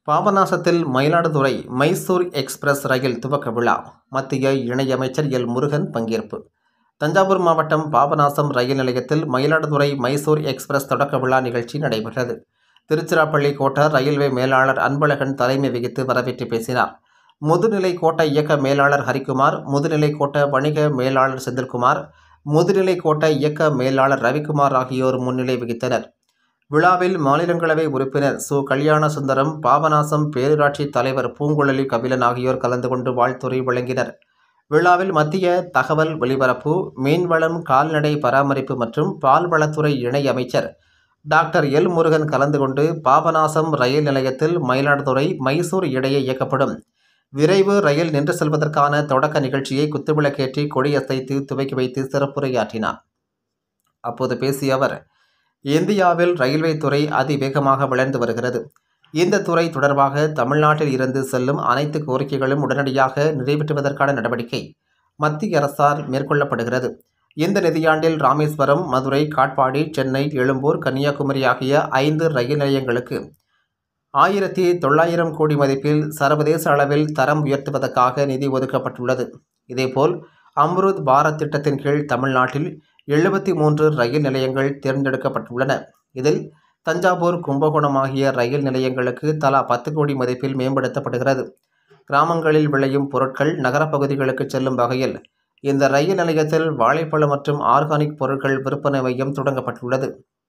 பாபநாசத்தில் Mayiladuthurai Mysore express rail துவக்க விழா மத்திய இணையமைச்சர் எல் முருகன் பங்கேற்பு தஞ்சாவூர் மாவட்டம் பாபநாசம் ரயில் நிலையத்தில் மயிலாடுதுறை மைசூர் எக்ஸ்பிரஸ் தொடக்க விழா நிகழ்ச்சி நடைபெற்றது திருச்சிராப்பள்ளி கோட்ட ரயில்வே மேலாளர் அன்பழகன் தலைமை வகித்து வரவேற்று பேசினார் முதுநிலை கோட்ட இயக்க மேலாளர் ஹரிக்குமார் முதுநிலை கோட்ட வணிக மேலாளர் செந்தில்குமார் முதுநிலை கோட்ட இயக்க மேலாளர் ரவிக்குமார் ஆகியோர் முன்னிலை வகித்தனர் விழாவில் மாநிலங்களவை உறுப்பினர் சு கல்யாண சுந்தரம் பாபநாசம் பேரூராட்சி தலைவர் பூங்குழலி கபிலன் ஆகியோர் கலந்து கொண்டு வாழ்த்துரை வழங்கினர் விழாவில் மத்திய தகவல் ஒலிபரப்பு மீன்வளம் கால்நடை பராமரிப்பு மற்றும் பால்வளத்துறை இணை அமைச்சர் டாக்டர் எல் முருகன் கலந்து கொண்டு பாபநாசம் ரயில் நிலையத்தில் மயிலாடுதுறை மைசூர் இடையே இயக்கப்படும் விரைவு ரயில் நின்று செல்வதற்கான தொடக்க நிகழ்ச்சியை குத்துவிளக்கேற்றி கொடியசைத்து துவக்கி வைத்து சிறப்புரையாற்றினார் அப்போது பேசிய அவர் இந்தியாவில் ரயில்வே துறை அதிவேகமாக வளர்ந்து வருகிறது இந்த துறை தொடர்பாக தமிழ்நாட்டில் இருந்து செல்லும் அனைத்து கோரிக்கைகளும் உடனடியாக நிறைவேற்றுவதற்கான நடவடிக்கை மத்திய அரசால் மேற்கொள்ளப்படுகிறது இந்த நிதியாண்டில் ராமேஸ்வரம் மதுரை காட்பாடி சென்னை எழும்பூர் கன்னியாகுமரி ஆகிய ஐந்து ரயில் நிலையங்களுக்கு ஆயிரத்தி தொள்ளாயிரம் கோடி மதிப்பில் சர்வதேச அளவில் தரம் உயர்த்துவதற்காக நிதி ஒதுக்கப்பட்டுள்ளது இதேபோல் அம்ருத் பாரத் திட்டத்தின் கீழ் தமிழ்நாட்டில் எழுபத்தி மூன்று ரயில் நிலையங்கள் தேர்ந்தெடுக்கப்பட்டுள்ளன இதில் தஞ்சாவூர் கும்பகோணம் ஆகிய ரயில் நிலையங்களுக்கு தலா பத்து கோடி மதிப்பில் மேம்படுத்தப்படுகிறது கிராமங்களில் விளையும் பொருட்கள் நகரப்பகுதிகளுக்கு செல்லும் வகையில் இந்த ரயில் நிலையத்தில் வாழைப்பழம் மற்றும் ஆர்கானிக் பொருட்கள் விற்பனை மையம் தொடங்கப்பட்டுள்ளது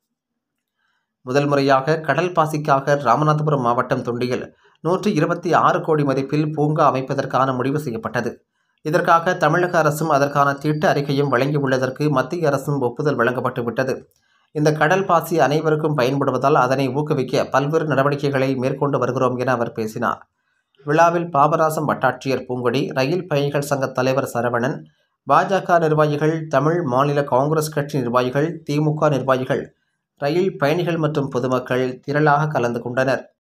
முதல் முறையாக கடல் பாசிக்காக ராமநாதபுரம் மாவட்டம் தொண்டியில் நூற்றி இருபத்தி ஆறு கோடி மதிப்பில் பூங்கா அமைப்பதற்கான முடிவு செய்யப்பட்டது இதற்காக தமிழக அரசும் அதற்கான திட்ட அறிக்கையும் வழங்கியுள்ளதற்கு மத்திய அரசும் ஒப்புதல் வழங்கப்பட்டு விட்டது இந்த கடல் பாசி அனைவருக்கும் பயன்படுவதால் அதனை ஊக்குவிக்க பல்வேறு நடவடிக்கைகளை மேற்கொண்டு வருகிறோம் என அவர் பேசினார் விழாவில் பாபநாசம் வட்டாட்சியர் பூங்கொடி ரயில் பயணிகள் சங்க தலைவர் சரவணன் பாஜக நிர்வாகிகள் தமிழ் மாநில காங்கிரஸ் கட்சி நிர்வாகிகள் திமுக நிர்வாகிகள் ரயில் பயணிகள் மற்றும் பொதுமக்கள் திரளாக கலந்து கொண்டனர்